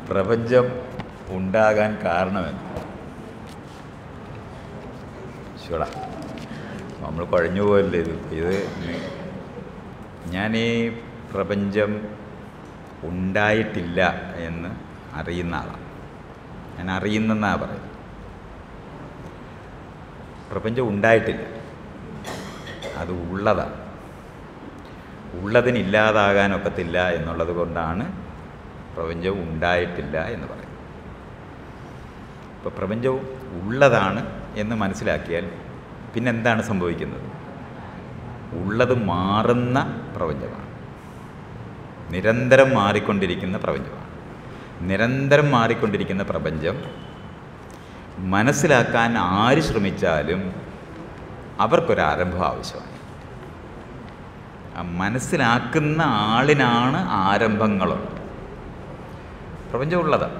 പ്രപഞ്ചം ഉണ്ടാകാൻ കാരണമെന്ന് ശുടാ നമ്മൾ കുഴഞ്ഞു പോയല്ലേ ഇത് ഇത് ഞാൻ ഈ പ്രപഞ്ചം ഉണ്ടായിട്ടില്ല എന്ന് അറിയുന്ന ആളാണ് ഞാൻ അറിയുന്നെന്നാണ് പറയുന്നത് പ്രപഞ്ചം ഉണ്ടായിട്ടില്ല അത് ഉള്ളതാണ് ഉള്ളതിനില്ലാതാകാനൊക്കത്തില്ല എന്നുള്ളത് കൊണ്ടാണ് പ്രപഞ്ചം ഉണ്ടായിട്ടില്ല എന്ന് പറയുന്നത് ഇപ്പോൾ പ്രപഞ്ചവും ഉള്ളതാണ് എന്ന് മനസ്സിലാക്കിയാൽ പിന്നെന്താണ് സംഭവിക്കുന്നത് ഉള്ളത് മാറുന്ന പ്രപഞ്ചമാണ് നിരന്തരം മാറിക്കൊണ്ടിരിക്കുന്ന പ്രപഞ്ചമാണ് നിരന്തരം മാറിക്കൊണ്ടിരിക്കുന്ന പ്രപഞ്ചം മനസ്സിലാക്കാൻ ആര് ശ്രമിച്ചാലും അവർക്കൊരാരംഭം ആവശ്യമാണ് ആ മനസ്സിലാക്കുന്ന ആളിനാണ് ആരംഭങ്ങളുള്ളത് പ്രപഞ്ചം ഉള്ളതാണ്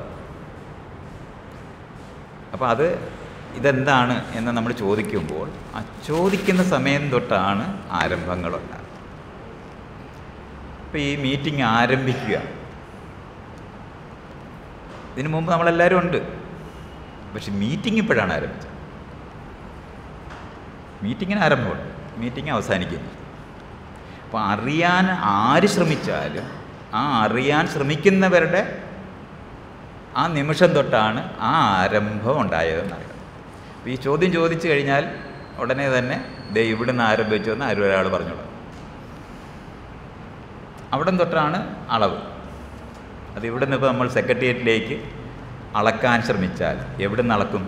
അപ്പോൾ അത് ഇതെന്താണ് എന്ന് നമ്മൾ ചോദിക്കുമ്പോൾ ആ ചോദിക്കുന്ന സമയം തൊട്ടാണ് ആരംഭങ്ങളുണ്ടാകുന്നത് ഇപ്പോൾ ഈ മീറ്റിംഗ് ആരംഭിക്കുക ഇതിനു മുമ്പ് നമ്മളെല്ലാവരും ഉണ്ട് പക്ഷെ മീറ്റിംഗ് ഇപ്പോഴാണ് ആരംഭിച്ചത് മീറ്റിങ്ങിന് ആരംഭമുണ്ട് മീറ്റിംഗ് അവസാനിക്കുന്നു അപ്പോൾ അറിയാൻ ആര് ശ്രമിച്ചാലും ആ അറിയാൻ ശ്രമിക്കുന്നവരുടെ ആ നിമിഷം തൊട്ടാണ് ആ ആരംഭം ഉണ്ടായതെന്നറിയാം അപ്പോൾ ഈ ചോദ്യം ചോദിച്ചു കഴിഞ്ഞാൽ ഉടനെ തന്നെ ദേ ഇവിടുന്ന് ആരംഭിച്ചു എന്ന് ആരും ഒരാൾ പറഞ്ഞോളാം അവിടം തൊട്ടാണ് അളവ് അത് ഇവിടുന്ന് ഇപ്പോൾ നമ്മൾ സെക്രട്ടേറിയറ്റിലേക്ക് അളക്കാൻ ശ്രമിച്ചാൽ എവിടുന്ന് അളക്കും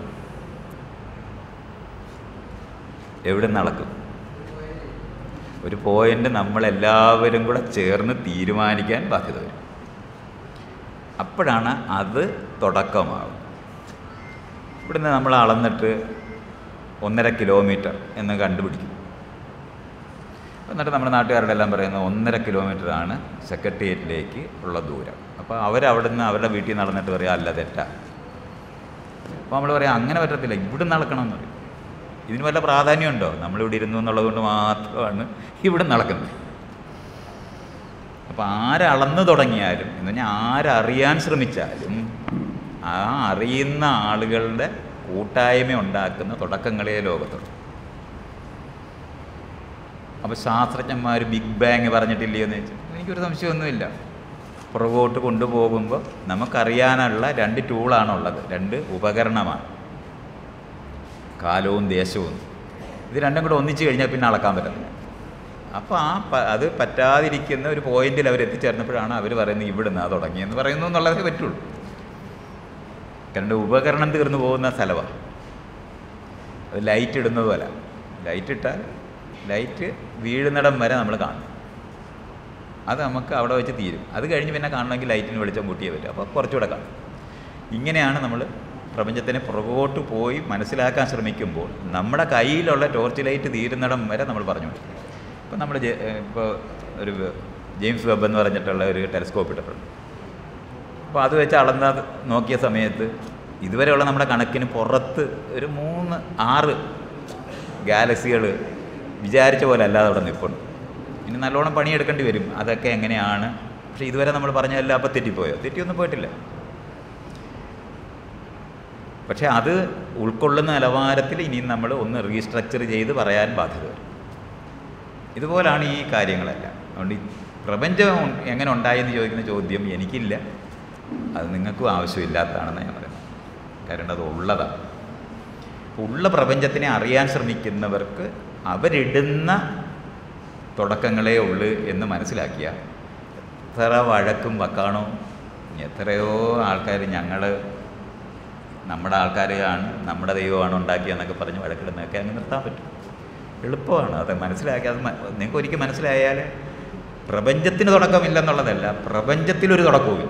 എവിടുന്ന് അളക്കും ഒരു പോയിന്റ് നമ്മളെല്ലാവരും കൂടെ ചേർന്ന് തീരുമാനിക്കാൻ ബാധ്യത വരും അപ്പോഴാണ് അത് തുടക്കമാകും ഇവിടുന്ന് നമ്മൾ അളന്നിട്ട് ഒന്നര കിലോമീറ്റർ എന്ന് കണ്ടുപിടിക്കും എന്നിട്ട് നമ്മുടെ നാട്ടുകാരുടെ എല്ലാം പറയുന്നത് ഒന്നര കിലോമീറ്ററാണ് സെക്രട്ടേറിയറ്റിലേക്ക് ഉള്ള ദൂരം അപ്പോൾ അവരവിടുന്ന് അവരുടെ വീട്ടിൽ നടന്നിട്ട് പറയാം അല്ല തെറ്റാ അപ്പോൾ നമ്മൾ പറയാം അങ്ങനെ പറ്റത്തില്ല ഇവിടുന്ന് നടക്കണം എന്ന് പറയും ഇതിന് വല്ല പ്രാധാന്യമുണ്ടോ നമ്മളിവിടെ ഇരുന്നു എന്നുള്ളത് കൊണ്ട് മാത്രമാണ് ഇവിടെ നടക്കുന്നത് അപ്പോൾ ആരളന്നു തുടങ്ങിയാലും എന്ന് പറഞ്ഞാൽ ആരറിയാൻ ശ്രമിച്ചാലും ആ അറിയുന്ന ആളുകളുടെ കൂട്ടായ്മ ഉണ്ടാക്കുന്ന തുടക്കങ്ങളെ ലോകത്തുള്ളൂ അപ്പോൾ ശാസ്ത്രജ്ഞന്മാർ ബിഗ് ബാങ് പറഞ്ഞിട്ടില്ലയോ എന്ന് ചോദിച്ചാൽ എനിക്കൊരു സംശയമൊന്നുമില്ല പുറകോട്ട് കൊണ്ടുപോകുമ്പോൾ നമുക്കറിയാനുള്ള രണ്ട് ടൂളാണുള്ളത് രണ്ട് ഉപകരണമാണ് കാലവും ദേശവും ഇത് രണ്ടും കൂടെ ഒന്നിച്ചു കഴിഞ്ഞാൽ പിന്നെ അളക്കാൻ പറ്റത്തില്ല അപ്പോൾ ആ പ- അത് പറ്റാതിരിക്കുന്ന ഒരു പോയിന്റിൽ അവർ എത്തിച്ചേർന്നപ്പോഴാണ് അവർ പറയുന്നത് ഇവിടുന്ന് ആ തുടങ്ങിയെന്ന് പറയുന്നു എന്നുള്ളതേ പറ്റുള്ളൂ കാരണം ഉപകരണം തീർന്നു പോകുന്ന സ്ഥലമാണ് അത് ലൈറ്റ് ഇടുന്നത് പോലെ ലൈറ്റ് ഇട്ടാൽ ലൈറ്റ് വീഴുന്നിടം വരെ നമ്മൾ കാണും അത് നമുക്ക് അവിടെ വെച്ച് തീരും അത് കഴിഞ്ഞ് പിന്നെ കാണണമെങ്കിൽ ലൈറ്റിന് വെളിച്ചം കൂട്ടിയേ പറ്റും അപ്പോൾ കുറച്ചുകൂടെ കാണും ഇങ്ങനെയാണ് നമ്മൾ പ്രപഞ്ചത്തിനെ പുറകോട്ട് പോയി മനസ്സിലാക്കാൻ ശ്രമിക്കുമ്പോൾ നമ്മുടെ കയ്യിലുള്ള ടോർച്ച് ലൈറ്റ് തീരുന്നിടം വരെ നമ്മൾ പറഞ്ഞു കൊടുക്കും ഇപ്പം നമ്മൾ ഇപ്പോൾ ഒരു ജെയിംസ് വെബ് എന്ന് പറഞ്ഞിട്ടുള്ള ഒരു ടെലിസ്കോപ്പ് ഇട്ടിട്ടുണ്ട് അപ്പോൾ അത് വെച്ച് അളന്ന നോക്കിയ സമയത്ത് ഇതുവരെയുള്ള നമ്മുടെ കണക്കിന് പുറത്ത് ഒരു മൂന്ന് ആറ് ഗാലക്സികൾ വിചാരിച്ച പോലെ അല്ലാതെ അവിടെ നിൽപ്പുണ്ട് ഇനി നല്ലോണം പണിയെടുക്കേണ്ടി വരും അതൊക്കെ എങ്ങനെയാണ് പക്ഷേ ഇതുവരെ നമ്മൾ പറഞ്ഞതെല്ലാം അപ്പോൾ തെറ്റിപ്പോയോ തെറ്റിയൊന്നും പോയിട്ടില്ല പക്ഷേ അത് ഉൾക്കൊള്ളുന്ന നിലവാരത്തിൽ ഇനിയും നമ്മൾ ഒന്ന് റീസ്ട്രക്ചർ ചെയ്ത് പറയാൻ ബാധ്യത വരും ഇതുപോലാണ് ഈ കാര്യങ്ങളെല്ലാം അതുകൊണ്ട് ഈ പ്രപഞ്ചം എങ്ങനെ ഉണ്ടായെന്ന് ചോദിക്കുന്ന ചോദ്യം എനിക്കില്ല അത് നിങ്ങൾക്കും ആവശ്യമില്ലാത്തതാണെന്ന് ഞാൻ പറയുന്നത് കാരണം അത് ഉള്ളതാണ് ഉള്ള പ്രപഞ്ചത്തിനെ അറിയാൻ ശ്രമിക്കുന്നവർക്ക് അവരിടുന്ന തുടക്കങ്ങളേ ഉള്ളൂ എന്ന് മനസ്സിലാക്കിയ എത്ര വഴക്കും വക്കാണോ എത്രയോ ആൾക്കാർ ഞങ്ങൾ നമ്മുടെ ആൾക്കാരെയാണ് നമ്മുടെ ദൈവമാണ് ഉണ്ടാക്കിയെന്നൊക്കെ പറഞ്ഞ് വഴക്കിടുന്നതൊക്കെ അങ്ങ് നിർത്താൻ പറ്റും എളുപ്പമാണ് അത് മനസ്സിലാക്കി അത് മ- നിങ്ങൾക്ക് ഒരിക്കൽ മനസ്സിലായാൽ പ്രപഞ്ചത്തിന് തുടക്കമില്ലെന്നുള്ളതല്ല പ്രപഞ്ചത്തിലൊരു തുടക്കവുമില്ല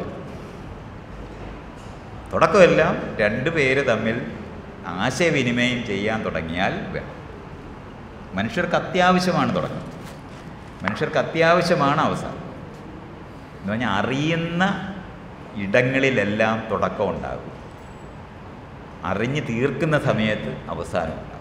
തുടക്കമെല്ലാം രണ്ട് പേര് തമ്മിൽ ആശയവിനിമയം ചെയ്യാൻ തുടങ്ങിയാൽ വേണം മനുഷ്യർക്ക് അത്യാവശ്യമാണ് തുടക്കം മനുഷ്യർക്ക് അത്യാവശ്യമാണ് അവസാനം എന്ന് പറഞ്ഞാൽ അറിയുന്ന ഇടങ്ങളിലെല്ലാം തുടക്കം ഉണ്ടാകും അറിഞ്ഞ് തീർക്കുന്ന സമയത്ത് അവസാനം ഉണ്ടാകും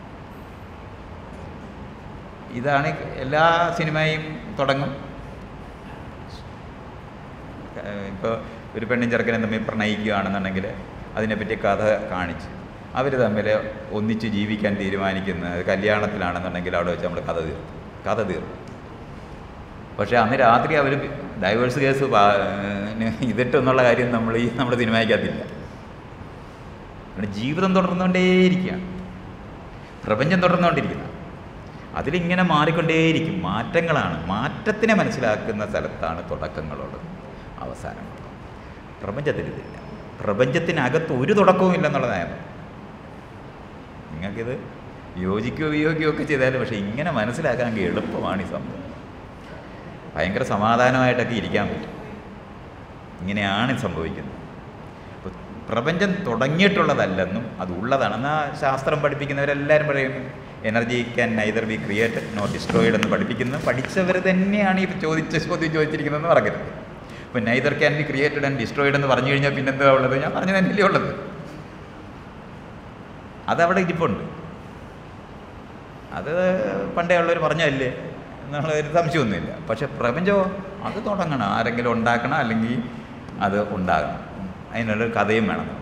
ഇതാണ് എല്ലാ സിനിമയും തുടങ്ങും ഇപ്പോൾ ഒരു പെണ്ണും ചെറുക്കനും തമ്മിൽ പ്രണയിക്കുകയാണെന്നുണ്ടെങ്കിൽ അതിനെപ്പറ്റി കഥ കാണിച്ച് അവർ തമ്മിൽ ഒന്നിച്ച് ജീവിക്കാൻ തീരുമാനിക്കുന്നത് കല്യാണത്തിലാണെന്നുണ്ടെങ്കിൽ അവിടെ വെച്ച് നമ്മൾ കഥ തീർന്നു കഥ തീർന്നു പക്ഷേ അന്ന് രാത്രി അവർ ഡൈവേഴ്സ് കേസ് പാ- ന് ഇതിട്ടെന്നുള്ള കാര്യം നമ്മൾ ഈ നമ്മുടെ സിനിമയ്ക്കകത്തില്ല കാരണം ജീവിതം തുടർന്നുകൊണ്ടേയിരിക്കുകയാണ് പ്രപഞ്ചം തുടർന്നുകൊണ്ടിരിക്കുന്ന അതിലിങ്ങനെ മാറിക്കൊണ്ടേയിരിക്കും മാറ്റങ്ങളാണ് മാറ്റത്തിനെ മനസ്സിലാക്കുന്ന സ്ഥലത്താണ് തുടക്കങ്ങളുള്ളത് അവസാനങ്ങളുള്ളത് പ്രപഞ്ചത്തിൽ ഇതില്ല പ്രപഞ്ചത്തിനകത്ത് ഒരു തുടക്കവും ഇല്ലെന്നുള്ളതാണ് നിങ്ങൾക്കിത് യോജിക്കുകയോ വിയോഗിക്കുകയോ ഒക്കെ ചെയ്താലും പക്ഷേ ഇങ്ങനെ മനസ്സിലാക്കാൻ എളുപ്പമാണ് ഈ സംഭവം ഭയങ്കര സമാധാനമായിട്ടൊക്കെ ഇരിക്കാൻ പറ്റും ഇങ്ങനെയാണ് ഇത് സംഭവിക്കുന്നത് അപ്പോൾ പ്രപഞ്ചം തുടങ്ങിയിട്ടുള്ളതല്ലെന്നും അത് ഉള്ളതാണെന്ന് ആ ശാസ്ത്രം പഠിപ്പിക്കുന്നവരെല്ലാവരും പറയും energy can neither be created no destroyed എന്ന് പഠിപ്പിക്കുന്നത് പഠിച്ചവർ തന്നെയാണ് ഈ ചോദിച്ച ചോദ്യം ചോദിച്ചിരിക്കുന്നതെന്ന് പറയരുത് അപ്പോൾ neither can be created and destroyed എന്ന് പറഞ്ഞു കഴിഞ്ഞാൽ പിന്നെന്താ ഉള്ളത് ഞാൻ പറഞ്ഞു തന്നെയല്ലേ ഉള്ളത് അതവിടെ ഇരിപ്പുണ്ട് അത് പണ്ടേ ഉള്ളവർ പറഞ്ഞല്ലേ എന്നുള്ള ഒരു സംശയമൊന്നുമില്ല പക്ഷെ പ്രപഞ്ചമോ അത് തുടങ്ങണം ആരെങ്കിലും ഉണ്ടാക്കണം അല്ലെങ്കിൽ അത് ഉണ്ടാകണം അതിനൊരു കഥയും വേണം നമുക്ക്.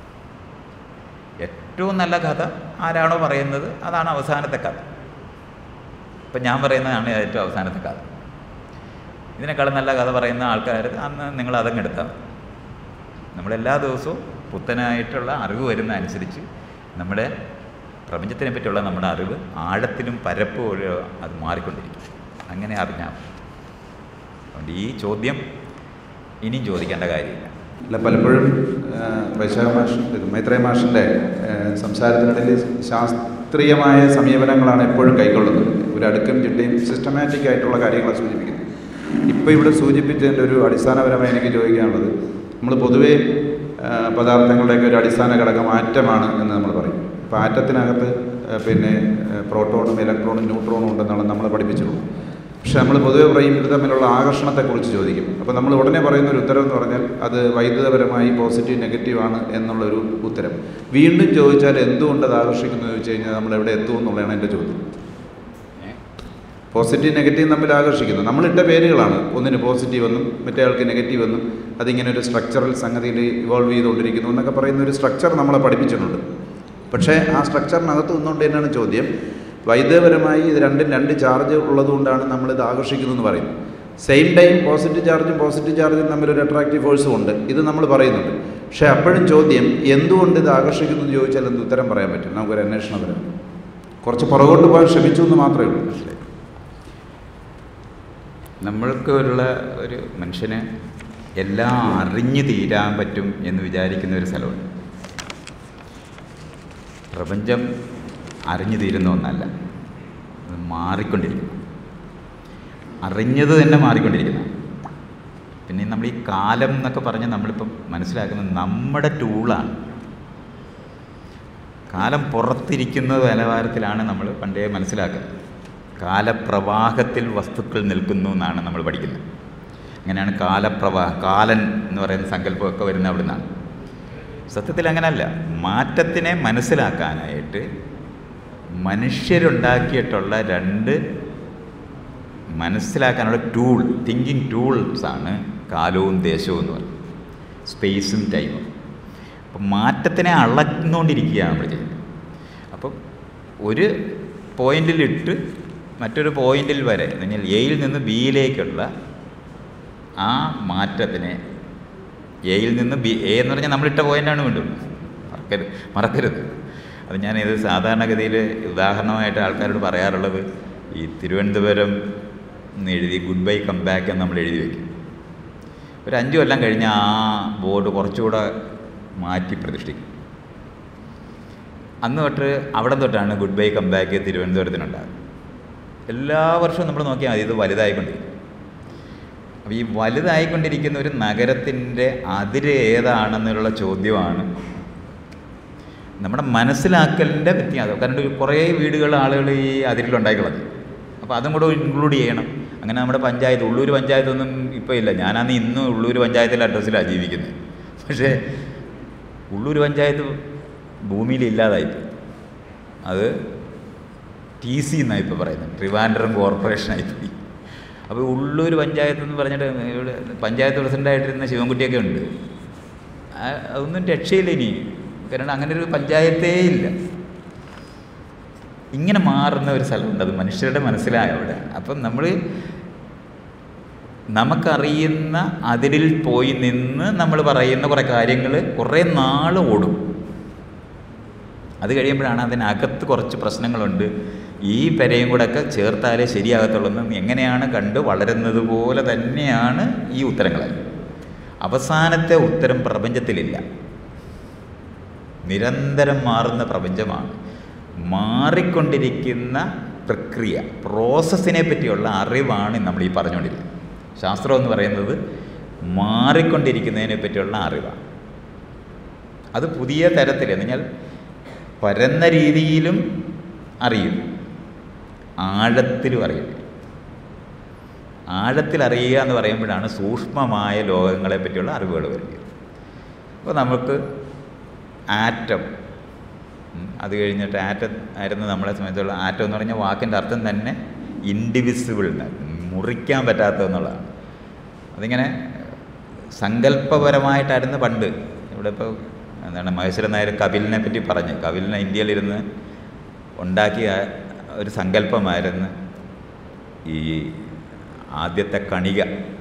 ഏറ്റവും നല്ല കഥ ആരാണോ പറയുന്നത് അതാണ് അവസാനത്തെ കഥ ഇപ്പം ഞാൻ പറയുന്നതാണ് ഏറ്റവും അവസാനത്തെ കഥ ഇതിനേക്കാളും നല്ല കഥ പറയുന്ന ആൾക്കാർ അന്ന് നിങ്ങൾ അതങ്ങ് എടുത്താൽ മതി. നമ്മളെല്ലാ ദിവസവും പുത്തനായിട്ടുള്ള അറിവ് വരുന്ന അനുസരിച്ച് നമ്മുടെ പ്രപഞ്ചത്തിനെ പറ്റിയുള്ള നമ്മുടെ അറിവ് ആഴത്തിലും പരപ്പും ഒരു അത് മാറിക്കൊണ്ടിരിക്കും അങ്ങനെ അറിഞ്ഞാൽ മതി. അതുകൊണ്ട് ഈ ചോദ്യം ഇനിയും ചോദിക്കേണ്ട കാര്യമില്ല അല്ല പലപ്പോഴും ആ, വൈശാഖ മാഷ് ഇത് മൈത്രേയ മാഷിൻ്റെ ആ, സംസാരത്തിനിടയിൽ ശാസ്ത്രീയമായ സമീപനങ്ങളാണ് എപ്പോഴും കൈക്കൊള്ളുന്നത് ഒരു അടുക്കും ചിട്ടയും സിസ്റ്റമാറ്റിക് ആയിട്ടുള്ള കാര്യങ്ങളെ സൂചിപ്പിക്കുന്നത് ഇപ്പോൾ ഇവിടെ സൂചിപ്പിച്ചതിൻ്റെ ഒരു അടിസ്ഥാനപരമായി എനിക്ക് ചോദിക്കാനുള്ളത് നമ്മൾ പൊതുവേ ആ, പദാർത്ഥങ്ങളുടെയൊക്കെ ഒരു അടിസ്ഥാന ഘടകം ആറ്റമാണ് എന്ന് നമ്മൾ പറയും അപ്പോൾ ആറ്റത്തിനകത്ത് ആ, പിന്നെ ആ, പ്രോട്ടോണും ഇലക്ട്രോണും ന്യൂട്രോണും ഉണ്ടെന്നാണ് നമ്മൾ പഠിപ്പിച്ചുള്ളൂ പക്ഷെ നമ്മൾ പൊതുവെ പറയും ഇത് തമ്മിലുള്ള ആകർഷണത്തെക്കുറിച്ച് ചോദിക്കും അപ്പോൾ നമ്മൾ ഉടനെ പറയുന്ന ഒരു ഉത്തരം എന്ന് പറഞ്ഞാൽ അത് വൈദ്യുതപരമായി പോസിറ്റീവ് നെഗറ്റീവ് ആണ് എന്നുള്ളൊരു ഉത്തരം വീണ്ടും ചോദിച്ചാൽ എന്തുകൊണ്ട് അത് ആകർഷിക്കുന്നു എന്ന് ചോദിച്ചു കഴിഞ്ഞാൽ നമ്മൾ എവിടെ എത്തും എന്നുള്ളതാണ് എൻ്റെ ചോദ്യം പോസിറ്റീവ് നെഗറ്റീവ് തമ്മിൽ ആകർഷിക്കുന്നു നമ്മളിട്ട പേരുകളാണ് ഒന്നിന് പോസിറ്റീവ് എന്നും മറ്റേ ആൾക്ക് നെഗറ്റീവ് എന്നും അതിങ്ങനെ ഒരു സ്ട്രക്ചറൽ സംഗതിയിൽ ഇവോൾവ് ചെയ്തുകൊണ്ടിരിക്കുന്നു എന്നൊക്കെ പറയുന്ന ഒരു സ്ട്രക്ചർ നമ്മളെ പഠിപ്പിച്ചിട്ടുണ്ട് പക്ഷേ ആ സ്ട്രക്ചറിനകത്ത് നിന്നുകൊണ്ട് തന്നെയാണ് ചോദ്യം വൈദ്യുതപരമായി ഇത് രണ്ടും രണ്ട് ചാർജ് ഉള്ളതുകൊണ്ടാണ് നമ്മളിത് ആകർഷിക്കുന്നു എന്ന് പറയുന്നത് സെയിം ടൈം പോസിറ്റീവ് ചാർജും പോസിറ്റീവ് ചാർജും തമ്മിലൊരു അട്രാക്റ്റീവ് ഫോഴ്സും ഉണ്ട് ഇത് നമ്മൾ പറയുന്നുണ്ട് പക്ഷേ അപ്പോഴും ചോദ്യം എന്തുകൊണ്ട് ഇത് ആകർഷിക്കുന്നു എന്ന് ചോദിച്ചാൽ എന്ത് ഉത്തരം പറയാൻ പറ്റും നമുക്കൊരു അന്വേഷണം തരാം കുറച്ച് പുറകോട്ട് പോകാൻ ശ്രമിച്ചു എന്ന് മാത്രമേ ഉള്ളൂ മനസ്സിലായി നമ്മൾക്ക് ഉള്ള ഒരു മനുഷ്യന് എല്ലാം അറിഞ്ഞു തീരാൻ പറ്റും എന്ന് വിചാരിക്കുന്ന ഒരു സ്ഥലമുണ്ട് പ്രപഞ്ചം അറിഞ്ഞു തീരുന്ന ഒന്നല്ല അത് മാറിക്കൊണ്ടിരിക്കുന്നു അറിഞ്ഞത് തന്നെ മാറിക്കൊണ്ടിരിക്കുന്നു പിന്നെ നമ്മൾ ഈ കാലം എന്നൊക്കെ പറഞ്ഞ് നമ്മളിപ്പം മനസ്സിലാക്കുന്നത് നമ്മുടെ ടൂളാണ് കാലം പുറത്തിരിക്കുന്ന നിലവാരത്തിലാണ് നമ്മൾ പണ്ടേ മനസ്സിലാക്കുന്നത് കാലപ്രവാഹത്തിൽ വസ്തുക്കൾ നിൽക്കുന്നു എന്നാണ് നമ്മൾ പഠിക്കുന്നത് അങ്ങനെയാണ് കാലപ്രവാഹ കാലൻ എന്ന് പറയുന്ന സങ്കല്പമൊക്കെ വരുന്ന അവിടെ നിന്നാണ് സത്യത്തിൽ അങ്ങനല്ല മാറ്റത്തിനെ മനസ്സിലാക്കാനായിട്ട് മനുഷ്യരുണ്ടാക്കിയിട്ടുള്ള രണ്ട് മനസ്സിലാക്കാനുള്ള ടൂൾ തിങ്കിങ് ടൂൾസാണ് കാലവും ദേശവും എന്ന് പറയുന്നത് സ്പേസും ടൈമും അപ്പം മാറ്റത്തിനെ അളന്നുകൊണ്ടിരിക്കുകയാണ് നമ്മൾ ചെയ്യുന്നത് അപ്പം ഒരു പോയിന്റിലിട്ട് മറ്റൊരു പോയിന്റിൽ വരെ എന്ന് പറഞ്ഞാൽ എയിൽ നിന്ന് ബിയിലേക്കുള്ള ആ മാറ്റത്തിനെ എയിൽ നിന്ന് ബി എ എന്ന് പറഞ്ഞാൽ നമ്മളിട്ട പോയിൻ്റാണ് വീണ്ടും മറക്കരുത് മറക്കരുത് അത് ഞാനിത് സാധാരണഗതിയിൽ ഉദാഹരണമായിട്ട് ആൾക്കാരോട് പറയാറുള്ളത് ഈ തിരുവനന്തപുരം എന്ന് എഴുതി ഗുഡ് ബൈ കം ബാക്ക് എന്ന് നമ്മൾ എഴുതി വയ്ക്കും ഒരു അഞ്ച് കൊല്ലം കഴിഞ്ഞ് ആ ബോർഡ് കുറച്ചുകൂടെ മാറ്റി പ്രതിഷ്ഠിക്കും അന്ന് തൊട്ട് അവിടെ തൊട്ടാണ് ഗുഡ് ബൈ കം ബാക്ക് തിരുവനന്തപുരത്തിനുണ്ടാകുന്നത് എല്ലാ വർഷവും നമ്മൾ നോക്കിയാൽ മതി ഇത് വലുതായിക്കൊണ്ടിരിക്കും അപ്പോൾ ഈ വലുതായിക്കൊണ്ടിരിക്കുന്ന ഒരു നഗരത്തിൻ്റെ അതിര് ഏതാണെന്നുള്ള ചോദ്യമാണ് നമ്മുടെ മനസ്സിലാക്കലിൻ്റെ വ്യത്യാസം കാരണം ഒരു കുറേ വീടുകൾ ആളുകൾ ഈ അതിരിലുണ്ടായിക്കളഞ്ഞു അപ്പോൾ അതും കൂടെ ഇൻക്ലൂഡ് ചെയ്യണം അങ്ങനെ നമ്മുടെ പഞ്ചായത്ത് ഉള്ളൂർ പഞ്ചായത്തൊന്നും ഇപ്പോൾ ഇല്ല ഞാനാണ് ഇന്ന് ഉള്ളൂർ പഞ്ചായത്തിലെ അഡ്രസ്സിലാണ് ജീവിക്കുന്നത് പക്ഷേ ഉള്ളൂർ പഞ്ചായത്ത് ഭൂമിയിൽ ഇല്ലാതായിപ്പോയി അത് ടി സി എന്നാണ് ഇപ്പോൾ പറയുന്നത് ട്രിവാൻഡ്രം കോർപ്പറേഷനായിപ്പോയി അപ്പോൾ ഉള്ളൂർ പഞ്ചായത്ത് എന്ന് പറഞ്ഞിട്ട് ഇവിടെ പഞ്ചായത്ത് പ്രസിഡൻ്റായിട്ടിരുന്ന ശിവൻകുട്ടിയൊക്കെ ഉണ്ട് ആ, അതൊന്നും രക്ഷയില്ല ഇനി കാരണം അങ്ങനെ ഒരു പഞ്ചായത്തേ ഇല്ല ഇങ്ങനെ മാറുന്ന ഒരു സ്ഥലമുണ്ട് അത് മനുഷ്യരുടെ മനസ്സിലായ അവിടെ അപ്പം നമ്മൾ നമുക്കറിയുന്ന അതിരിൽ പോയി നിന്ന് നമ്മൾ പറയുന്ന കുറേ കാര്യങ്ങൾ കുറേ നാൾ ഓടും അത് കഴിയുമ്പോഴാണ് അതിനകത്ത് കുറച്ച് പ്രശ്നങ്ങളുണ്ട് ഈ പെരയും കൂടെ ഒക്കെ ചേർത്താലേ ശരിയാകത്തുള്ളൂ എന്ന് എങ്ങനെയാണ് കണ്ട് വളരുന്നത് പോലെ തന്നെയാണ് ഈ ഉത്തരങ്ങൾ അവസാനത്തെ ഉത്തരം പ്രപഞ്ചത്തിലില്ല നിരന്തരം മാറുന്ന പ്രപഞ്ചമാണ് മാറിക്കൊണ്ടിരിക്കുന്ന പ്രക്രിയ പ്രോസസ്സിനെ പറ്റിയുള്ള അറിവാണ് നമ്മൾ ഈ പറഞ്ഞുകൊണ്ടിരിക്കുന്നത് ശാസ്ത്രം എന്ന് പറയുന്നത് മാറിക്കൊണ്ടിരിക്കുന്നതിനെ പറ്റിയുള്ള അറിവാണ് അത് പുതിയ തരത്തിൽ എന്ന് പറഞ്ഞാൽ പരന്ന രീതിയിലും അറിയും ആഴത്തിലും അറിയും ആഴത്തിൽ അറിയുക എന്ന് പറയുമ്പോഴാണ് സൂക്ഷ്മമായ ലോകങ്ങളെ പറ്റിയുള്ള അറിവുകൾ വരുന്നത് അപ്പോൾ നമുക്ക് ആറ്റം ഉം, അത് കഴിഞ്ഞിട്ട് ആറ്റം ആയിരുന്നു നമ്മളെ സംബന്ധിച്ചുള്ള ആറ്റം എന്ന് പറഞ്ഞാൽ വാക്കിൻ്റെ അർത്ഥം തന്നെ ഇൻഡിവിസിബിൾ മുറിക്കാൻ പറ്റാത്തതെന്നുള്ളതാണ് അതിങ്ങനെ സങ്കല്പപരമായിട്ടായിരുന്നു പണ്ട് ഇവിടെ ഇപ്പോൾ എന്താണ് മഹേശ്വരൻ നായർ കപിലിനെ പറ്റി പറഞ്ഞ് കപിലിനെ ഇന്ത്യയിലിരുന്ന് ഉണ്ടാക്കിയ ഒരു സങ്കല്പമായിരുന്നു ഈ ആദ്യത്തെ കണിക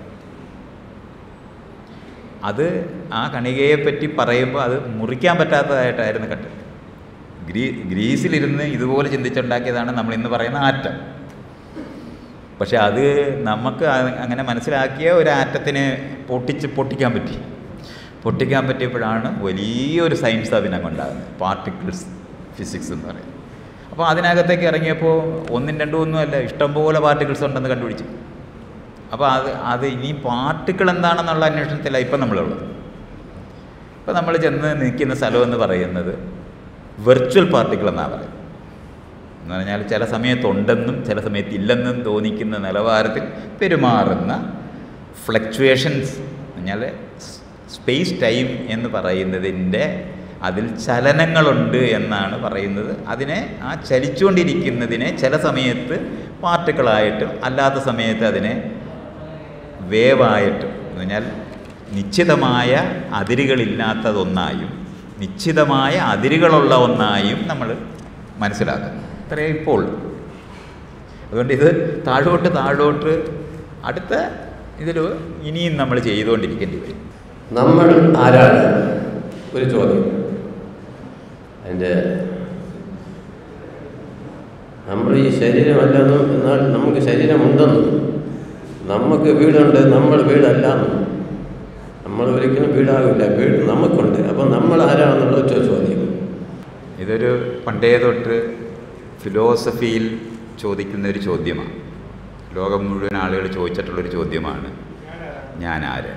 അത് ആ കണികയെ പറ്റി പറയുമ്പോൾ അത് മുറിക്കാൻ പറ്റാത്തതായിട്ടായിരുന്നു കണ്ടത് ഗ്രീ ഗ്രീസിലിരുന്ന് ഇതുപോലെ ചിന്തിച്ചുണ്ടാക്കിയതാണ് നമ്മൾ ഇന്ന് പറയുന്ന ആറ്റം പക്ഷെ അത് നമുക്ക് അ- അങ്ങനെ മനസ്സിലാക്കിയ ഒരു ആറ്റത്തിന് പൊട്ടിച്ച് പൊട്ടിക്കാൻ പറ്റി പൊട്ടിക്കാൻ പറ്റിയപ്പോഴാണ് വലിയൊരു സയൻസ് അതിനങ്ങുണ്ടാകുന്നത് പാർട്ടിക്കിൾസ് ഫിസിക്സ് എന്ന് പറയുന്നത് അപ്പോൾ അതിനകത്തേക്ക് ഇറങ്ങിയപ്പോൾ ഒന്നും രണ്ടും ഒന്നുമല്ല ഇഷ്ടംപോലെ പാർട്ടിക്കിൾസ് ഉണ്ടെന്ന് കണ്ടുപിടിച്ചു അപ്പോൾ അത് അത് ഇനി പാർട്ടിക്കിൾ എന്താണെന്നുള്ള അന്വേഷണത്തിലാണ് ഇപ്പം നമ്മളുള്ളത് ഇപ്പം നമ്മൾ ചെന്ന് നിൽക്കുന്ന സ്ഥലം എന്ന് പറയുന്നത് വെർച്വൽ പാർട്ടിക്കിൾ എന്നാണ് പറയുന്നത് എന്ന് പറഞ്ഞാൽ ചില സമയത്ത് ഉണ്ടെന്നും ചില സമയത്ത് ഇല്ലെന്നും തോന്നിക്കുന്ന നിലവാരത്തിൽ പെരുമാറുന്ന ഫ്ലക്ച്വേഷൻസ് പറഞ്ഞാൽ സ്പേസ് ടൈം എന്ന് പറയുന്നതിൻ്റെ അതിൽ ചലനങ്ങളുണ്ട് എന്നാണ് പറയുന്നത് അതിനെ ആ ചലിച്ചുകൊണ്ടിരിക്കുന്നതിനെ ചില സമയത്ത് പാർട്ടിക്കിളായിട്ടും അല്ലാത്ത സമയത്ത് അതിനെ വേവായിട്ടും എന്ന് പറഞ്ഞാൽ നിശ്ചിതമായ അതിരുകളില്ലാത്തതൊന്നായും നിശ്ചിതമായ അതിരുകളുള്ള ഒന്നായും നമ്മൾ മനസ്സിലാക്കുന്നു ഇത്രയേ ഇപ്പോൾ ഉള്ളൂ. അതുകൊണ്ട് ഇത് താഴോട്ട് താഴോട്ട് അടുത്ത ഇതിൽ ഇനിയും നമ്മൾ ചെയ്തുകൊണ്ടിരിക്കേണ്ടി വരും നമ്മൾ ആരാണ് ഒരു ചോദ്യം അതിൻ്റെ നമ്മൾ ഈ ശരീരമല്ലെന്നും എന്നാൽ നമുക്ക് ശരീരമുണ്ടെന്നും നമുക്ക് വീടുണ്ട് നമ്മൾ വീടല്ലാന്നും നമ്മൾ ഒരിക്കലും വീടാകില്ല വീട് നമുക്കുണ്ട് അപ്പം നമ്മൾ ആരാണെന്നുള്ള ഒറ്റ ചോദ്യം ഇതൊരു പണ്ടേ തൊട്ട് ഫിലോസഫിയിൽ ചോദിക്കുന്ന ഒരു ചോദ്യമാണ് ലോകം മുഴുവൻ ആളുകൾ ചോദിച്ചിട്ടുള്ളൊരു ചോദ്യമാണ് ഞാൻ ആര്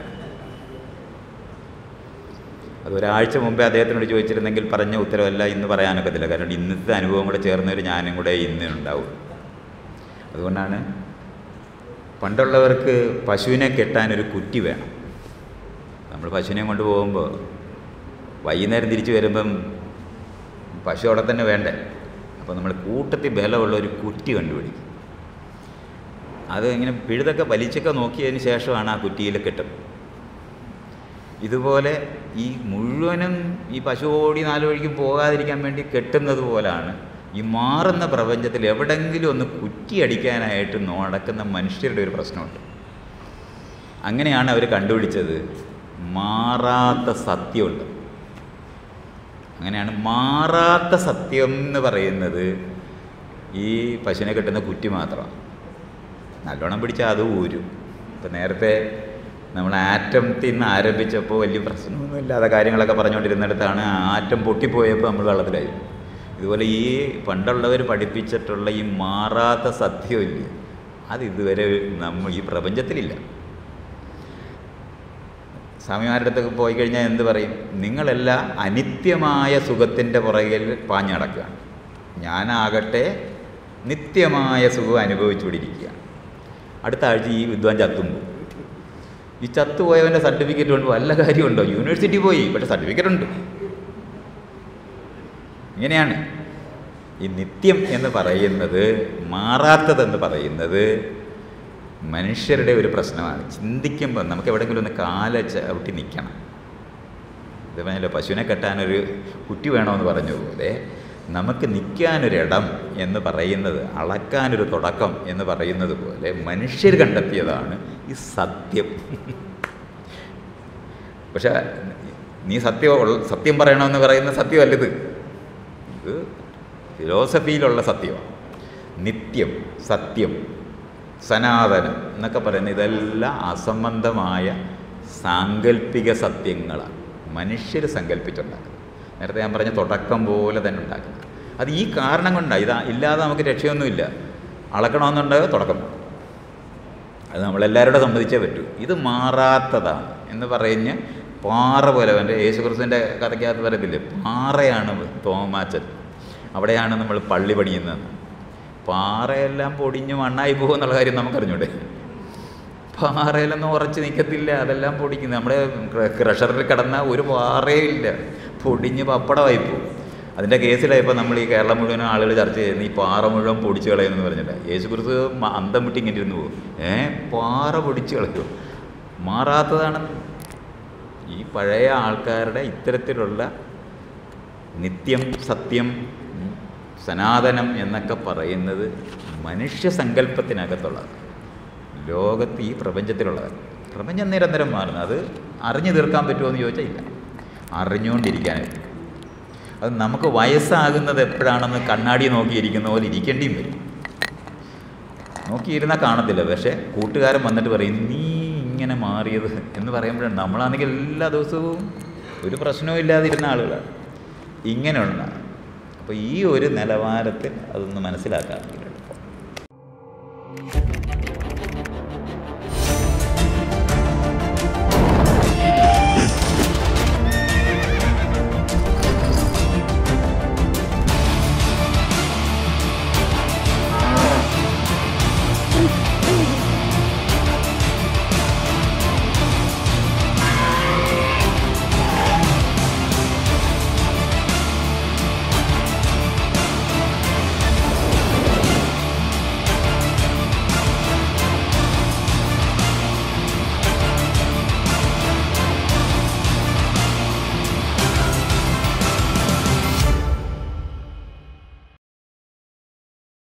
അത് ഒരാഴ്ച മുമ്പേ അദ്ദേഹത്തിനോട് ചോദിച്ചിരുന്നെങ്കിൽ പറഞ്ഞ ഉത്തരവല്ല ഇന്ന് പറയാനൊക്കത്തില്ല കാരണം ഇന്നത്തെ അനുഭവം കൂടെ ചേർന്നൊരു ഞാനും കൂടെ ഇന്ന് ഉണ്ടാവും അതുകൊണ്ടാണ് പണ്ടുള്ളവർക്ക് പശുവിനെ കെട്ടാൻ ഒരു കുറ്റി വേണം നമ്മൾ പശുവിനെ കൊണ്ട് പോകുമ്പോൾ വൈകുന്നേരം തിരിച്ചു വരുമ്പം പശു അവിടെ തന്നെ വേണ്ടേ അപ്പോൾ നമ്മൾ കൂട്ടത്തിൽ ബലമുള്ള ഒരു കുറ്റി കണ്ടുപിടിക്കും അത് ഇങ്ങനെ പിഴുതൊക്കെ വലിച്ചൊക്കെ നോക്കിയതിന് ശേഷമാണ് ആ കുറ്റിയിൽ കെട്ടും ഇതുപോലെ ഈ മുഴുവനും ഈ പശു ഓടി നാല് വഴിക്കും പോകാതിരിക്കാൻ വേണ്ടി കെട്ടുന്നത് പോലാണ് ഈ മാറുന്ന പ്രപഞ്ചത്തിൽ എവിടെങ്കിലും ഒന്ന് കുറ്റിയടിക്കാനായിട്ട് നടക്കുന്ന മനുഷ്യരുടെ ഒരു പ്രശ്നമുണ്ട് അങ്ങനെയാണ് അവർ കണ്ടുപിടിച്ചത് മാറാത്ത സത്യമുണ്ട് അങ്ങനെയാണ് മാറാത്ത സത്യം എന്ന് പറയുന്നത് ഈ പശുവിനെ കെട്ടുന്ന കുറ്റി മാത്രമാണ് നല്ലോണം പിടിച്ചാൽ അത് ഊരും ഇപ്പം നേരത്തെ നമ്മൾ ആറ്റത്തിൽ നിന്ന് ആരംഭിച്ചപ്പോൾ വലിയ പ്രശ്നമൊന്നും ഇല്ലാതെ കാര്യങ്ങളൊക്കെ പറഞ്ഞുകൊണ്ടിരുന്നിടത്താണ് ആ ആറ്റം പൊട്ടിപ്പോയപ്പോൾ നമ്മൾ വെള്ളത്തിലായി ഇതുപോലെ ഈ പണ്ടുള്ളവർ പഠിപ്പിച്ചിട്ടുള്ള ഈ മാറാത്ത സത്യമില്ലേ അത് ഇതുവരെ നമ്മൾ ഈ പ്രപഞ്ചത്തിലില്ല സ്വാമിമാരുടെ അടുത്തൊക്കെ പോയി കഴിഞ്ഞാൽ എന്ത് പറയും നിങ്ങളെല്ലാം അനിത്യമായ സുഖത്തിൻ്റെ പുറകിൽ പാഞ്ഞടക്കുകയാണ് ഞാനാകട്ടെ നിത്യമായ സുഖം അനുഭവിച്ചുകൊണ്ടിരിക്കുകയാണ് അടുത്ത ആഴ്ച ഈ വിദ്വാൻ ചത്തും പോകും ഈ ചത്തുപോയവൻ്റെ സർട്ടിഫിക്കറ്റ് കൊണ്ട് വല്ല കാര്യമുണ്ടോ യൂണിവേഴ്സിറ്റി പോയി പക്ഷെ സർട്ടിഫിക്കറ്റ് ഉണ്ട് ഇങ്ങനെയാണ് ഈ നിത്യം എന്ന് പറയുന്നത് മാറാത്തതെന്ന് പറയുന്നത് മനുഷ്യരുടെ ഒരു പ്രശ്നമാണ് ചിന്തിക്കുമ്പോൾ നമുക്ക് എവിടെയെങ്കിലും ഒന്ന് കാല ചവിട്ടി നിൽക്കണം ഇത് പറഞ്ഞല്ലോ പശുവിനെ കെട്ടാനൊരു കുറ്റി വേണമെന്ന് പറഞ്ഞ പോലെ നമുക്ക് നിൽക്കാനൊരിടം എന്ന് പറയുന്നത് അളക്കാനൊരു തുടക്കം എന്ന് പറയുന്നത് പോലെ മനുഷ്യർ കണ്ടെത്തിയതാണ് ഈ സത്യം പക്ഷെ നീ സത്യം ഉള്ള- സത്യം പറയണമെന്ന് പറയുന്ന സത്യമല്ലത് ഇത് ഫിലോസഫിയിലുള്ള സത്യമാണ് നിത്യം സത്യം സനാതനം എന്നൊക്കെ പറയുന്ന ഇതെല്ലാം അസംബന്ധമായ സാങ്കല്പിക സത്യങ്ങളാണ് മനുഷ്യർ സങ്കല്പിച്ചുണ്ടാക്കുന്നത് നേരത്തെ ഞാൻ പറഞ്ഞ തുടക്കം പോലെ തന്നെ ഉണ്ടാക്കുന്നത് അത് ഈ കാരണം കൊണ്ടാണ് ഇതാ ഇല്ലാതെ നമുക്ക് രക്ഷയൊന്നുമില്ല അളക്കണമെന്നുണ്ടെങ്കിൽ തുടക്കം വേണം. അത് നമ്മളെല്ലാവരോടും സമ്മതിച്ചേ പറ്റൂ ഇത് മാറാത്തതാണ് എന്ന് പറഞ്ഞ് പാറ പോലെ എൻ്റെ യേശുക്രിസ്തുവിൻ്റെ കഥയ്ക്കകത്ത് പറയത്തില്ലേ പാറയാണ് തോമാച്ചൻ അവിടെയാണ് നമ്മൾ പള്ളി പണിയുന്നത് പാറയെല്ലാം പൊടിഞ്ഞ് മണ്ണായി പോകുമെന്നുള്ള കാര്യം നമുക്കറിഞ്ഞൂടെ പാറയിലൊന്നും ഉറച്ച് നിൽക്കത്തില്ല അതെല്ലാം പൊടിക്കുന്നു നമ്മുടെ ക്രഷറിൽ കിടന്ന ഒരു പാറയും ഇല്ല പൊടിഞ്ഞ് പപ്പടമായി പോകും അതിൻ്റെ കേസിലായപ്പോൾ നമ്മൾ ഈ കേരളം മുഴുവൻ ആളുകൾ ചർച്ച ചെയ്യുന്ന ഈ പാറ മുഴുവൻ പൊടിച്ച് കളയുമെന്ന് പറഞ്ഞില്ല യേശു കുറിച്ച് അന്തം വിട്ട് ഇങ്ങനെ ഇരുന്ന് പോകും ഏ പാറ പൊടിച്ച് കളയും മാറാത്തതാണ് ഈ പഴയ ആൾക്കാരുടെ ഇത്തരത്തിലുള്ള നിത്യം സത്യം ഉം, സനാതനം എന്നൊക്കെ പറയുന്നത് മനുഷ്യ സങ്കല്പത്തിനകത്തുള്ളത് ലോകത്ത് ഈ പ്രപഞ്ചത്തിലുള്ളതല്ല പ്രപഞ്ചം നിരന്തരം മാറുന്നത് അത് അറിഞ്ഞു തീർക്കാൻ പറ്റുമോ എന്ന് ചോദിച്ചാൽ ഇല്ല അറിഞ്ഞുകൊണ്ടിരിക്കാനായിട്ട് അത് നമുക്ക് വയസ്സാകുന്നത് എപ്പോഴാണെന്ന് കണ്ണാടി നോക്കിയിരിക്കുന്ന പോലെ ഇരിക്കേണ്ടിയും വരും നോക്കിയിരുന്നാൽ കാണത്തില്ല പക്ഷേ കൂട്ടുകാരൻ വന്നിട്ട് പറയും നീ ഇങ്ങനെ മാറിയത് എന്ന് പറയുമ്പോഴാണ് നമ്മളാണെങ്കിൽ എല്ലാ ദിവസവും ഒരു പ്രശ്നവും ഇല്ലാതിരുന്ന ആളുകളാണ് ഇങ്ങനെയുള്ള അപ്പോൾ ഈ ഒരു നിലവാരത്തിൽ അതൊന്ന് മനസ്സിലാക്കാൻ